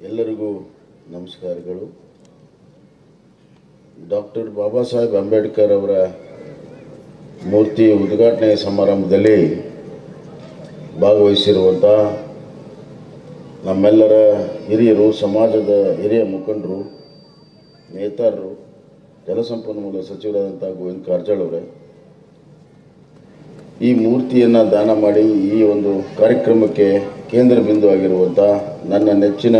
ಎಲ್ಲರಿಗೂ ನಮಸ್ಕಾರಗಳು ಡಾಕ್ಟರ್ ಬಾಬಾ ಸಾಹೇಬ್ ಅಂಬೇಡ್ಕರ್ ಅವರ ಮೂರ್ತಿ ಉದ್ಘಾಟನೆ ಸಮಾರಂಭದಲ್ಲಿ ಭಾಗವಹಿಸಿರುವಂಥ ನಮ್ಮೆಲ್ಲರ ಹಿರಿಯರು ಸಮಾಜದ ಹಿರಿಯ ಮುಖಂಡರು ನೇತಾರರು ಜಲಸಂಪನ್ಮೂಲ ಸಚಿವರಾದಂಥ ಗೋವಿಂದ ಕಾರಜೋಳ ಅವರೇ ಈ ಮೂರ್ತಿಯನ್ನು ದಾನ ಮಾಡಿ ಈ ಒಂದು ಕಾರ್ಯಕ್ರಮಕ್ಕೆ ಕೇಂದ್ರ ಬಿಂದು ಆಗಿರುವಂಥ ನನ್ನ ನೆಚ್ಚಿನ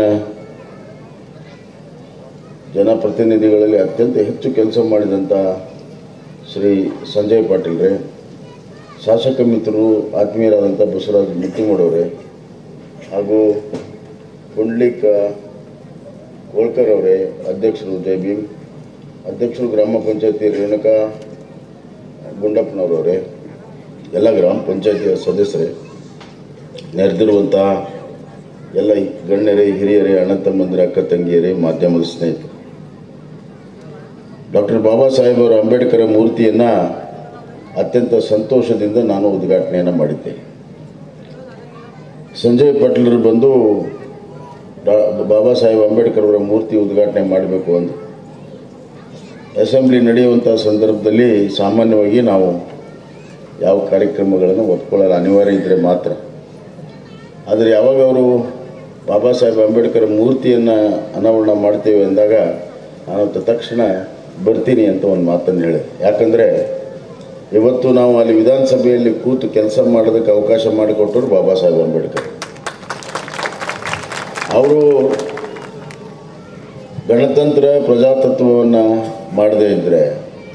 ಜನಪ್ರತಿನಿಧಿಗಳಲ್ಲಿ ಅತ್ಯಂತ ಹೆಚ್ಚು ಕೆಲಸ ಮಾಡಿದಂಥ ಶ್ರೀ ಸಂಜಯ್ ಪಾಟೀಲ್ರೇ ಶಾಸಕ ಮಿತ್ರರು ಆತ್ಮೀಯರಾದಂಥ ಬಸವರಾಜ್ ಮುತ್ತಿಮೂಡವರೇ ಹಾಗೂ ಪುಂಡ್ಲಿಕ್ ಹೋಳ್ಕರ್ ಅವರೇ ಅಧ್ಯಕ್ಷರು ಜೈ ಭೀಮ್ ಅಧ್ಯಕ್ಷರು ಗ್ರಾಮ ಪಂಚಾಯತಿ ರೇಣುಕಾ ಗುಂಡಪ್ಪನವರವರೇ ಎಲ್ಲ ಗ್ರಾಮ ಪಂಚಾಯತಿಯ ಸದಸ್ಯರೇ ನೆರೆದಿರುವಂಥ ಎಲ್ಲ ಗಣ್ಯರೇ ಹಿರಿಯರೇ ಅಣ್ಣ ತಮ್ಮಂದಿರ ಅಕ್ಕ ತಂಗಿಯರೇ ಮಾಧ್ಯಮದ ಸ್ನೇಹಿತರು ಡಾಕ್ಟರ್ ಬಾಬಾ ಸಾಹೇಬ್ ಅವರ ಅಂಬೇಡ್ಕರ್ ಮೂರ್ತಿಯನ್ನು ಅತ್ಯಂತ ಸಂತೋಷದಿಂದ ನಾನು ಉದ್ಘಾಟನೆಯನ್ನು ಮಾಡಿದ್ದೆ ಸಂಜಯ್ ಪಾಟೀಲರು ಬಂದು ಡಾ ಬಾಬಾ ಸಾಹೇಬ್ ಅಂಬೇಡ್ಕರ್ ಅವರ ಮೂರ್ತಿ ಉದ್ಘಾಟನೆ ಮಾಡಬೇಕು ಅಂತ ಅಸೆಂಬ್ಲಿ ನಡೆಯುವಂಥ ಸಂದರ್ಭದಲ್ಲಿ ಸಾಮಾನ್ಯವಾಗಿ ನಾವು ಯಾವ ಕಾರ್ಯಕ್ರಮಗಳನ್ನು ಒಪ್ಕೊಳ್ಳಲು ಅನಿವಾರ್ಯ ಇದ್ದರೆ ಮಾತ್ರ ಆದರೆ ಯಾವಾಗ ಅವರು ಬಾಬಾ ಸಾಹೇಬ್ ಅಂಬೇಡ್ಕರ್ ಮೂರ್ತಿಯನ್ನು ಅನಾವರಣ ಮಾಡ್ತೇವೆ ಅಂದಾಗ ನಾನು ತಕ್ಷಣ ಬರ್ತೀನಿ ಅಂತ ಒಂದು ಮಾತನ್ನು ಹೇಳಿದೆ ಯಾಕಂದರೆ ಇವತ್ತು ನಾವು ಅಲ್ಲಿ ವಿಧಾನಸಭೆಯಲ್ಲಿ ಕೂತು ಕೆಲಸ ಮಾಡೋದಕ್ಕೆ ಅವಕಾಶ ಮಾಡಿಕೊಟ್ಟರು ಬಾಬಾ ಸಾಹೇಬ್ ಅಂಬೇಡ್ಕರ್ ಅವರು ಗಣತಂತ್ರ ಪ್ರಜಾತತ್ವವನ್ನು ಮಾಡದೇ ಇದ್ದರೆ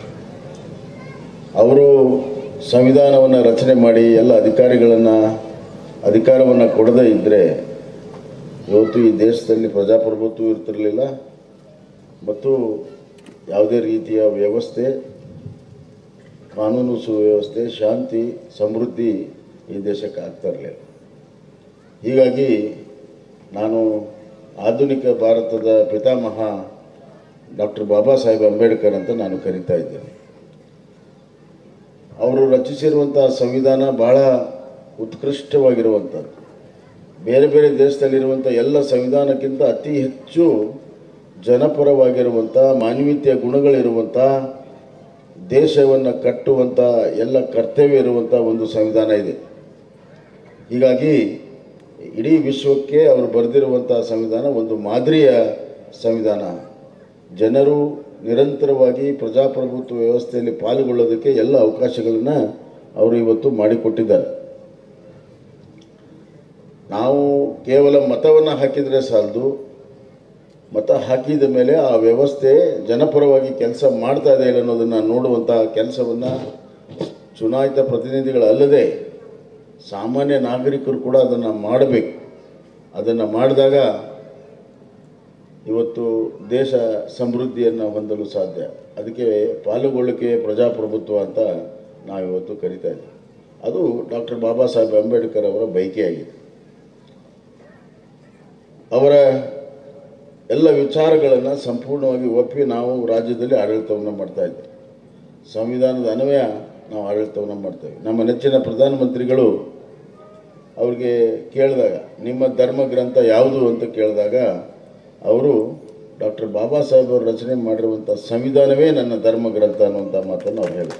ಅವರು ಸಂವಿಧಾನವನ್ನು ರಚನೆ ಮಾಡಿ ಎಲ್ಲ ಅಧಿಕಾರಿಗಳನ್ನು ಅಧಿಕಾರವನ್ನು ಕೊಡದೇ ಇದ್ದರೆ ಇವತ್ತು ಈ ದೇಶದಲ್ಲಿ ಪ್ರಜಾಪ್ರಭುತ್ವ ಇರ್ತಿರಲಿಲ್ಲ ಮತ್ತು ಯಾವುದೇ ರೀತಿಯ ವ್ಯವಸ್ಥೆ ಕಾನೂನು ಸುವ್ಯವಸ್ಥೆ ಶಾಂತಿ ಸಮೃದ್ಧಿ ಈ ದೇಶಕ್ಕೆ ಆಗ್ತಾ ಇರಲಿಲ್ಲ ಹೀಗಾಗಿ ನಾನು ಆಧುನಿಕ ಭಾರತದ ಪಿತಾಮಹ ಡಾಕ್ಟರ್ ಬಾಬಾ ಸಾಹೇಬ್ ಅಂಬೇಡ್ಕರ್ ಅಂತ ನಾನು ಕರಿತಾ ಇದ್ದೇನೆ ಅವರು ರಚಿಸಿರುವಂಥ ಸಂವಿಧಾನ ಬಹಳ ಉತ್ಕೃಷ್ಟವಾಗಿರುವಂಥದ್ದು ಬೇರೆ ಬೇರೆ ದೇಶದಲ್ಲಿರುವಂಥ ಎಲ್ಲ ಸಂವಿಧಾನಕ್ಕಿಂತ ಅತಿ ಹೆಚ್ಚು ಜನಪರವಾಗಿರುವಂಥ ಮಾನವೀಯತೆಯ ಗುಣಗಳಿರುವಂಥ ದೇಶವನ್ನು ಕಟ್ಟುವಂಥ ಎಲ್ಲ ಕರ್ತವ್ಯ ಇರುವಂಥ ಒಂದು ಸಂವಿಧಾನ ಇದೆ ಹೀಗಾಗಿ ಇಡೀ ವಿಶ್ವಕ್ಕೆ ಅವರು ಬರೆದಿರುವಂಥ ಸಂವಿಧಾನ ಒಂದು ಮಾದರಿಯ ಸಂವಿಧಾನ ಜನರು ನಿರಂತರವಾಗಿ ಪ್ರಜಾಪ್ರಭುತ್ವ ವ್ಯವಸ್ಥೆಯಲ್ಲಿ ಪಾಲ್ಗೊಳ್ಳೋದಕ್ಕೆ ಎಲ್ಲ ಅವಕಾಶಗಳನ್ನು ಅವರು ಇವತ್ತು ಮಾಡಿಕೊಟ್ಟಿದ್ದಾರೆ ನಾವು ಕೇವಲ ಮತವನ್ನು ಹಾಕಿದರೆ ಸಾಲದು ಮತ ಹಾಕಿದ ಮೇಲೆ ಆ ವ್ಯವಸ್ಥೆ ಜನಪರವಾಗಿ ಕೆಲಸ ಮಾಡ್ತಾ ಇದೆ ಇಲ್ಲ ಅನ್ನೋದನ್ನು ನೋಡುವಂತಹ ಕೆಲಸವನ್ನು ಚುನಾಯಿತ ಪ್ರತಿನಿಧಿಗಳಲ್ಲದೆ ಸಾಮಾನ್ಯ ನಾಗರಿಕರು ಕೂಡ ಅದನ್ನು ಮಾಡಬೇಕು ಅದನ್ನು ಮಾಡಿದಾಗ ಇವತ್ತು ದೇಶ ಸಮೃದ್ಧಿಯನ್ನು ಹೊಂದಲು ಸಾಧ್ಯ ಅದಕ್ಕೆ ಪಾಲುಗೊಳ್ಳಿಕೆ ಪ್ರಜಾಪ್ರಭುತ್ವ ಅಂತ ನಾವಿವತ್ತು ಕರಿತಾ ಇದ್ದೀವಿ ಅದು ಡಾಕ್ಟರ್ ಬಾಬಾ ಸಾಹೇಬ್ ಅಂಬೇಡ್ಕರ್ ಅವರ ಬಯಕೆಯಾಗಿದೆ ಅವರ ಎಲ್ಲ ವಿಚಾರಗಳನ್ನು ಸಂಪೂರ್ಣವಾಗಿ ಒಪ್ಪಿ ನಾವು ರಾಜ್ಯದಲ್ಲಿ ಆಡಳಿತವನ್ನು ಮಾಡ್ತಾ ಇದ್ದೇವೆ ಸಂವಿಧಾನದ ಅನ್ವಯ ನಾವು ಆಡಳಿತವನ್ನು ಮಾಡ್ತೇವೆ ನಮ್ಮ ನೆಚ್ಚಿನ ಪ್ರಧಾನಮಂತ್ರಿಗಳು ಅವ್ರಿಗೆ ಕೇಳಿದಾಗ ನಿಮ್ಮ ಧರ್ಮ ಗ್ರಂಥ ಯಾವುದು ಅಂತ ಕೇಳಿದಾಗ ಅವರು ಡಾಕ್ಟರ್ ಬಾಬಾ ಸಾಹೇಬ್ ಅವರು ರಚನೆ ಮಾಡಿರುವಂಥ ಸಂವಿಧಾನವೇ ನನ್ನ ಧರ್ಮ ಗ್ರಂಥ ಅನ್ನುವಂಥ ಮಾತನ್ನು ಅವ್ರು ಹೇಳಿದರು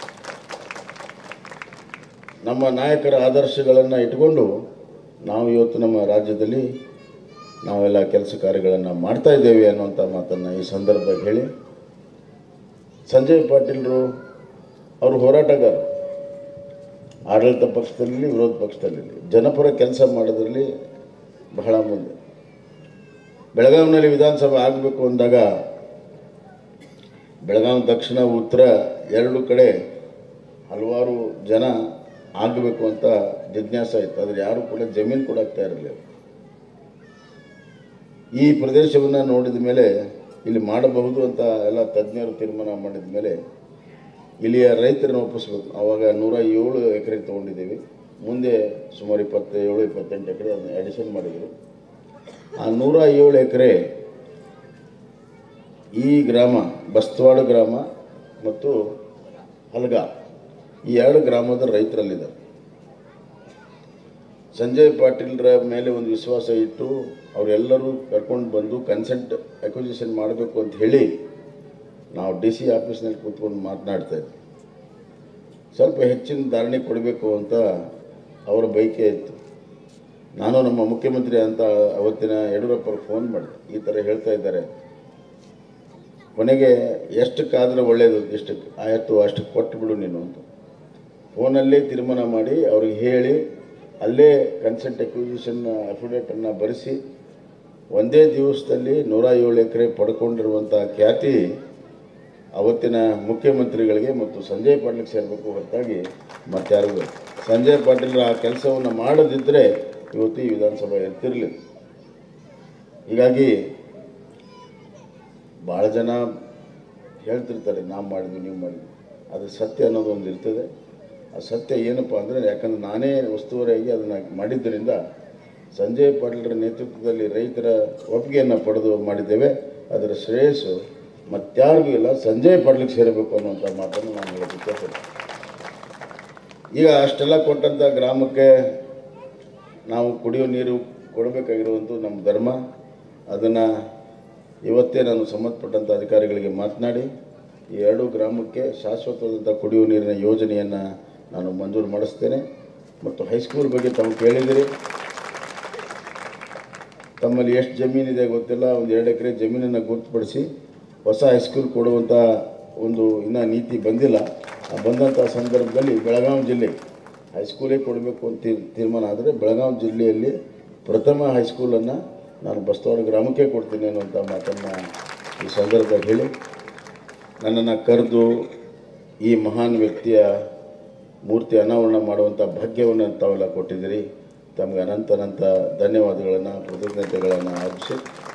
ನಮ್ಮ ನಾಯಕರ ಆದರ್ಶಗಳನ್ನು ಇಟ್ಕೊಂಡು ನಾವು ಇವತ್ತು ನಮ್ಮ ರಾಜ್ಯದಲ್ಲಿ ನಾವೆಲ್ಲ ಕೆಲಸ ಕಾರ್ಯಗಳನ್ನು ಮಾಡ್ತಾ ಇದ್ದೇವೆ ಅನ್ನುವಂಥ ಮಾತನ್ನು ಈ ಸಂದರ್ಭದಲ್ಲಿ ಹೇಳಿ ಸಂಜಯ್ ಪಾಟೀಲ್ರು ಅವರು ಹೋರಾಟಗಾರರು ಆಡಳಿತ ಪಕ್ಷದಲ್ಲಿ ವಿರೋಧ ಪಕ್ಷದಲ್ಲಿ ಜನಪರ ಕೆಲಸ ಮಾಡೋದ್ರಲ್ಲಿ ಬಹಳ ಮುಂದೆ ಬೆಳಗಾವಿನಲ್ಲಿ ವಿಧಾನಸಭೆ ಆಗಬೇಕು ಅಂದಾಗ ಬೆಳಗಾವಿ ದಕ್ಷಿಣ ಉತ್ತರ ಎರಡು ಕಡೆ ಹಲವಾರು ಜನ ಆಗಬೇಕು ಅಂತ ಜಿಜ್ಞಾಸ ಇತ್ತು ಆದರೆ ಯಾರು ಕೂಡ ಜಮೀನು ಕೊಡಾಗ್ತಾ ಇರಲಿಲ್ಲ ಈ ಪ್ರದೇಶವನ್ನು ನೋಡಿದ ಮೇಲೆ ಇಲ್ಲಿ ಮಾಡಬಹುದು ಅಂತ ಎಲ್ಲ ತಜ್ಞರು ತೀರ್ಮಾನ ಮಾಡಿದ ಮೇಲೆ ಇಲ್ಲಿಯ ರೈತರನ್ನು ಒಪ್ಪಿಸ್ಬೇಕು ಆವಾಗ ನೂರ ಏಳು ಎಕರೆ ತೊಗೊಂಡಿದ್ದೀವಿ ಮುಂದೆ ಸುಮಾರು ಇಪ್ಪತ್ತೇಳು ಇಪ್ಪತ್ತೆಂಟು ಎಕರೆ ಅದನ್ನು ಅಡಿಷನ್ ಮಾಡಿದರು ಆ ನೂರ ಏಳು ಎಕರೆ ಈ ಗ್ರಾಮ ಬಸ್ತವಾಡ ಗ್ರಾಮ ಮತ್ತು ಹಲ್ಗ ಈ ಎರಡು ಗ್ರಾಮದ ರೈತರಲ್ಲಿದ್ದಾರೆ ಸಂಜಯ್ ಪಾಟೀಲ್ರ ಮೇಲೆ ಒಂದು ವಿಶ್ವಾಸ ಇಟ್ಟು ಅವರೆಲ್ಲರೂ ಕರ್ಕೊಂಡು ಬಂದು ಕನ್ಸೆಂಟ್ ಅಕ್ವಿಸಿಷನ್ ಮಾಡಬೇಕು ಅಂತ ಹೇಳಿ ನಾವು ಡಿ ಸಿ ಆಫೀಸ್ನಲ್ಲಿ ಕೂತ್ಕೊಂಡು ಮಾತನಾಡ್ತಾ ಇದ್ವಿ ಸ್ವಲ್ಪ ಹೆಚ್ಚಿನ ಧಾರಣೆ ಕೊಡಬೇಕು ಅಂತ ಅವರ ಬಯಕೆ ಇತ್ತು ನಾನು ನಮ್ಮ ಮುಖ್ಯಮಂತ್ರಿ ಅಂತ ಅವತ್ತಿನ ಯಡಿಯೂರಪ್ಪರು ಫೋನ್ ಮಾಡಿದೆ ಈ ಥರ ಹೇಳ್ತಾ ಇದ್ದಾರೆ ಕೊನೆಗೆ ಎಷ್ಟಕ್ಕಾದರೆ ಒಳ್ಳೆಯದು ಇಷ್ಟಕ್ಕೆ ಆಯಿತು ಅಷ್ಟಕ್ಕೆ ಕೊಟ್ಟು ಬಿಡು ನೀನು ಅಂತ ಫೋನಲ್ಲೇ ತೀರ್ಮಾನ ಮಾಡಿ ಅವ್ರಿಗೆ ಹೇಳಿ ಅಲ್ಲೇ ಕನ್ಸೆಂಟ್ ಅಕ್ವಿಸಿಷನ್ ಅಫಿಡೇಟನ್ನು ಬರೆಸಿ ಒಂದೇ ದಿವಸದಲ್ಲಿ ನೂರ ಏಳು ಎಕರೆ ಪಡ್ಕೊಂಡಿರುವಂಥ ಖ್ಯಾತಿ ಅವತ್ತಿನ ಮುಖ್ಯಮಂತ್ರಿಗಳಿಗೆ ಮತ್ತು ಸಂಜಯ್ ಪಾಟೀಲ್ಗೆ ಸೇರಬೇಕು ಹೊರತಾಗಿ ಮತ್ತಾರಿಗೂ ಇಲ್ಲ. ಸಂಜಯ್ ಪಾಟೀಲ್ ಆ ಕೆಲಸವನ್ನು ಮಾಡದಿದ್ದರೆ ಇವತ್ತು ಈ ವಿಧಾನಸಭೆ ಇರ್ತಿರಲಿಲ್ಲ ಹೀಗಾಗಿ ಭಾಳ ಜನ ಹೇಳ್ತಿರ್ತಾರೆ ನಾವು ಮಾಡಿದ್ವಿ ನೀವು ಮಾಡಿದ್ವಿ ಅದು ಸತ್ಯ ಅನ್ನೋದು ಒಂದು ಇರ್ತದೆ ಆ ಸತ್ಯ ಏನಪ್ಪ ಅಂದರೆ ಯಾಕಂದ್ರೆ ನಾನೇ ಉಸ್ತುವಾರಿಯಾಗಿ ಅದನ್ನು ಮಾಡಿದ್ದರಿಂದ ಸಂಜಯ್ ಪಾಟೀಲರ ನೇತೃತ್ವದಲ್ಲಿ ರೈತರ ಒಪ್ಪಿಗೆಯನ್ನು ಪಡೆದು ಮಾಡಿದ್ದೇವೆ ಅದರ ಶ್ರೇಯಸ್ಸು ಮತ್ತಾರಿಗೂ ಇಲ್ಲ ಸಂಜಯ್ ಪಾಟೀಲ್ಗೆ ಸೇರಬೇಕು ಅನ್ನುವಂಥ ಮಾತನ್ನು ನಾನು ಹೇಳೋದಕ್ಕೆ ಇಷ್ಟಪಡ್ತೀನಿ ಈಗ ಅಷ್ಟೆಲ್ಲ ಕೊಟ್ಟಂಥ ಗ್ರಾಮಕ್ಕೆ ನಾವು ಕುಡಿಯೋ ನೀರು ಕೊಡಬೇಕಾಗಿರುವಂಥ ನಮ್ಮ ಧರ್ಮ ಅದನ್ನು ಇವತ್ತೇ ನಾನು ಸಂಬಂಧಪಟ್ಟಂಥ ಅಧಿಕಾರಿಗಳಿಗೆ ಮಾತನಾಡಿ ಈ ಎರಡು ಗ್ರಾಮಕ್ಕೆ ಶಾಶ್ವತವಾದಂಥ ಕುಡಿಯುವ ನೀರಿನ ಯೋಜನೆಯನ್ನು ನಾನು ಮಂಜೂರು ಮಾಡಿಸ್ತೇನೆ ಮತ್ತು ಹೈಸ್ಕೂಲ್ ಬಗ್ಗೆ ತಾವು ಕೇಳಿದಿರಿ ತಮ್ಮಲ್ಲಿ ಎಷ್ಟು ಜಮೀನಿದೆ ಗೊತ್ತಿಲ್ಲ ಒಂದು ಎರಡು ಎಕರೆ ಜಮೀನನ್ನು ಗುರುತುಪಡಿಸಿ ಹೊಸ ಹೈಸ್ಕೂಲ್ ಕೊಡುವಂಥ ಒಂದು ಇನ್ನೂ ನೀತಿ ಬಂದಿಲ್ಲ ಆ ಬಂದಂಥ ಸಂದರ್ಭದಲ್ಲಿ ಬೆಳಗಾವಿ ಜಿಲ್ಲೆ ಹೈಸ್ಕೂಲೇ ಕೊಡಬೇಕು ಅಂತ ತೀರ್ ತೀರ್ಮಾನ ಆದರೆ ಬೆಳಗಾವಿ ಜಿಲ್ಲೆಯಲ್ಲಿ ಪ್ರಥಮ ಹೈಸ್ಕೂಲನ್ನು ನಾನು ಬಸ್ತವಾಡ ಗ್ರಾಮಕ್ಕೆ ಕೊಡ್ತೀನಿ ಅನ್ನುವಂಥ ಮಾತನ್ನು ಈ ಸಂದರ್ಭದಲ್ಲಿ ಹೇಳಿ ನನ್ನನ್ನು ಕರೆದು ಈ ಮಹಾನ್ ವ್ಯಕ್ತಿಯ ಮೂರ್ತಿ ಅನಾವರಣ ಮಾಡುವಂಥ ಭಾಗ್ಯವನ್ನು ತಾವೆಲ್ಲ ಕೊಟ್ಟಿದ್ದೀರಿ ತಮಗೆ ಅನಂತ ಅನಂತ ಧನ್ಯವಾದಗಳನ್ನು ಕೃತಜ್ಞತೆಗಳನ್ನು ಅರ್ಪಿಸಿ